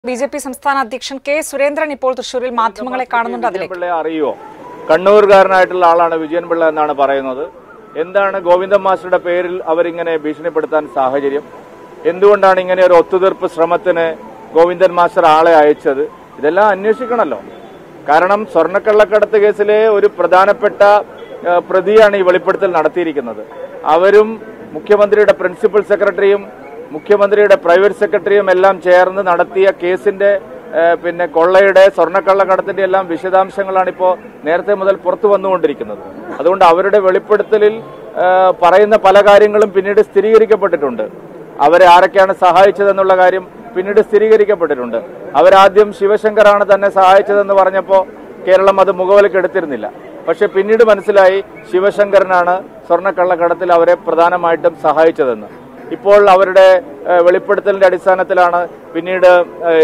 B J P സംസ്ഥാന അധ്യക്ഷൻ K Surendran ഇപ്പോൾ തൃശൂരിൽ മാധ്യമങ്ങളെ കാണുന്നുണ്ട് അതിലേക്ക് പിള്ളയെ അറിയോ കണ്ണൂർകാരനായിട്ടുള്ള ആളാണ് വിജയൻ പിള്ള എന്നാണ് പറയുന്നത് എന്താണ് ഗോവിന്ദൻ മാസ്റ്ററുടെ പേരിൽ അവരിങ്ങനെ ഭീഷണിപ്പെടുത്താൻ സാഹചര്യം എന്തുകൊണ്ടാണ് ഇങ്ങനെ ഒരു ഒത്തുതീർപ്പ് ശ്രമത്തിന് ഗോവിന്ദൻ മാസ്റ്റർ ആളെ അയച്ചത് ഇതെല്ലാം അന്വേഷിക്കണമല്ലോ കാരണം സ്വർണ്ണക്കള്ളക്കടത്ത് കേസിലെ ഒരു പ്രധാനപ്പെട്ട ആ, പ്രതിയാണ് ഈ വെളിപ്പെടുത്തൽ നടത്തിയിരിക്കുന്നത് അവരും മുഖ്യമന്ത്രിയുടെ പ്രിൻസിപ്പൽ സെക്രട്ടറിയും മുഖ്യമന്ത്രിയുടെ പ്രൈവറ്റ് സെക്രട്ടറിയും എല്ലാം ചേർന്ന് നടത്തിയ കേസിന്റെ ഏഹ്, പിന്നെ കൊള്ളയുടെ സ്വർണ്ണക്കള്ളക്കടത്തിന്റെ എല്ലാം വിശദാംശങ്ങളാണ് ഇപ്പോൾ നേരത്തെ മുതൽ പുറത്തു വന്നുകൊണ്ടിരിക്കുന്നത് അതുകൊണ്ട് അവരുടെ വെളിപ്പെടുത്തലിൽ ഏഹ്, പറയുന്ന പല കാര്യങ്ങളും പിന്നീട് സ്ഥിരീകരിക്കപ്പെട്ടിട്ടുണ്ട് അവരെ ആരൊക്കെയാണ് സഹായിച്ചതെന്നുള്ള കാര്യം പിന്നീട് സ്ഥിരീകരിക്കപ്പെട്ടിട്ടുണ്ട് അവരാദ്യം ശിവശങ്കറാണ് തന്നെ സഹായിച്ചതെന്ന് പറഞ്ഞപ്പോൾ കേരളം അത് മുഖവിലക്ക് എടുത്തിരുന്നില്ല പക്ഷെ പിന്നീട് മനസ്സിലായി ശിവശങ്കരനാണ് സ്വർണ്ണക്കള്ളക്കടത്തിൽ അവരെ പ്രധാനമായിട്ടും സഹായിച്ചതെന്ന് ഇപ്പോൾ അവരുടെ ഏഹ്, വെളിപ്പെടുത്തലിന്റെ അടിസ്ഥാനത്തിലാണ് പിന്നീട് ഏഹ്,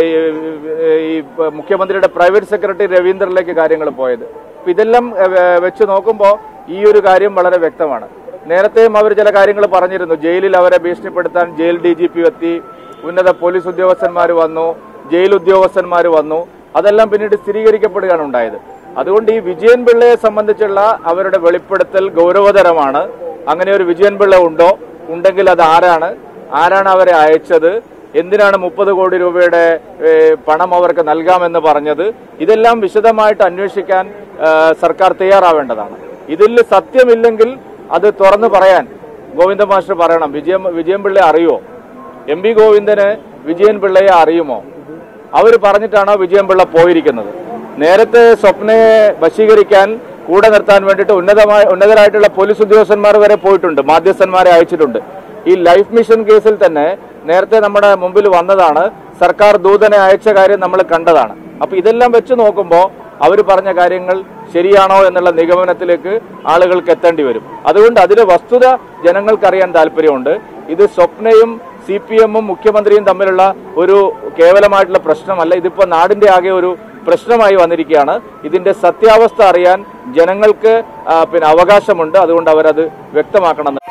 ഈ- ഈ മുഖ്യമന്ത്രിയുടെ പ്രൈവറ്റ് സെക്രട്ടറി രവീന്ദ്രനിലേക്ക് കാര്യങ്ങൾ പോയത് അപ്പൊ ഇതെല്ലാം ഏഹ്, വെച്ച് നോക്കുമ്പോൾ ഈ ഒരു കാര്യം വളരെ വ്യക്തമാണ് നേരത്തെയും അവർ ചില കാര്യങ്ങൾ പറഞ്ഞിരുന്നു ജയിലിൽ അവരെ ഭീഷണിപ്പെടുത്താൻ ജയിൽ ഡി ജി പി എത്തി ഉന്നത പോലീസ് ഉദ്യോഗസ്ഥന്മാർ വന്നു ജയിൽ ഉദ്യോഗസ്ഥന്മാർ വന്നു അതെല്ലാം പിന്നീട് സ്ഥിരീകരിക്കപ്പെടുകയാണ് ഉണ്ടായത് അതുകൊണ്ട് ഈ വിജയൻ പിള്ളയെ സംബന്ധിച്ചുള്ള അവരുടെ വെളിപ്പെടുത്തൽ ഗൗരവതരമാണ് അങ്ങനെ ഒരു വിജയൻ പിള്ള ഉണ്ടോ ഉണ്ടെങ്കിൽ അത് ആരാണ് ആരാണ് അവരെ അയച്ചത് എന്തിനാണ് മുപ്പത് കോടി രൂപയുടെ ഏ, പണം അവർക്ക് നൽകാമെന്ന് പറഞ്ഞത് ഇതെല്ലാം വിശദമായിട്ട് അന്വേഷിക്കാൻ ആ, സർക്കാർ തയ്യാറാവേണ്ടതാണ് ഇതിൽ സത്യമില്ലെങ്കിൽ അത് തുറന്നു പറയാൻ ഗോവിന്ദ മാസ്റ്റർ പറയണം വിജയം വിജയൻ പിള്ളയെ അറിയുമോ എം പി ഗോവിന്ദന് വിജയൻ പിള്ളയെ അറിയുമോ അവർ പറഞ്ഞിട്ടാണോ വിജയൻ പിള്ള പോയിരിക്കുന്നത് നേരത്തെ സ്വപ്നയെ വശീകരിക്കാൻ കൂടെ നിർത്താൻ വേണ്ടിയിട്ട് ഉന്നതമായ ഉന്നതരായിട്ടുള്ള പോലീസ് ഉദ്യോഗസ്ഥന്മാർ വരെ പോയിട്ടുണ്ട് മാധ്യസ്ഥന്മാരെ അയച്ചിട്ടുണ്ട് ഈ ലൈഫ് മിഷൻ കേസിൽ തന്നെ നേരത്തെ നമ്മുടെ മുമ്പിൽ വന്നതാണ് സർക്കാർ ദൂതനെ അയച്ച കാര്യം നമ്മൾ കണ്ടതാണ് അപ്പൊ ഇതെല്ലാം വെച്ച് നോക്കുമ്പോൾ അവർ പറഞ്ഞ കാര്യങ്ങൾ ശരിയാണോ എന്നുള്ള നിഗമനത്തിലേക്ക് ആളുകൾക്ക് എത്തേണ്ടി വരും അതുകൊണ്ട് അതിലെ വസ്തുത ജനങ്ങൾക്കറിയാൻ താല്പര്യമുണ്ട് ഇത് സ്വപ്നയും സി പി എമ്മും മുഖ്യമന്ത്രിയും തമ്മിലുള്ള ഒരു കേവലമായിട്ടുള്ള പ്രശ്നമല്ല ഇതിപ്പോ നാടിന്റെ ആകെ ഒരു പ്രശ്നമായി വന്നിരിക്കുകയാണ് ഇതിന്റെ സത്യാവസ്ഥ അറിയാൻ ജനങ്ങൾക്ക് ആ, പിന്നെ അവകാശമുണ്ട് അതുകൊണ്ട് അവരത് വ്യക്തമാക്കണം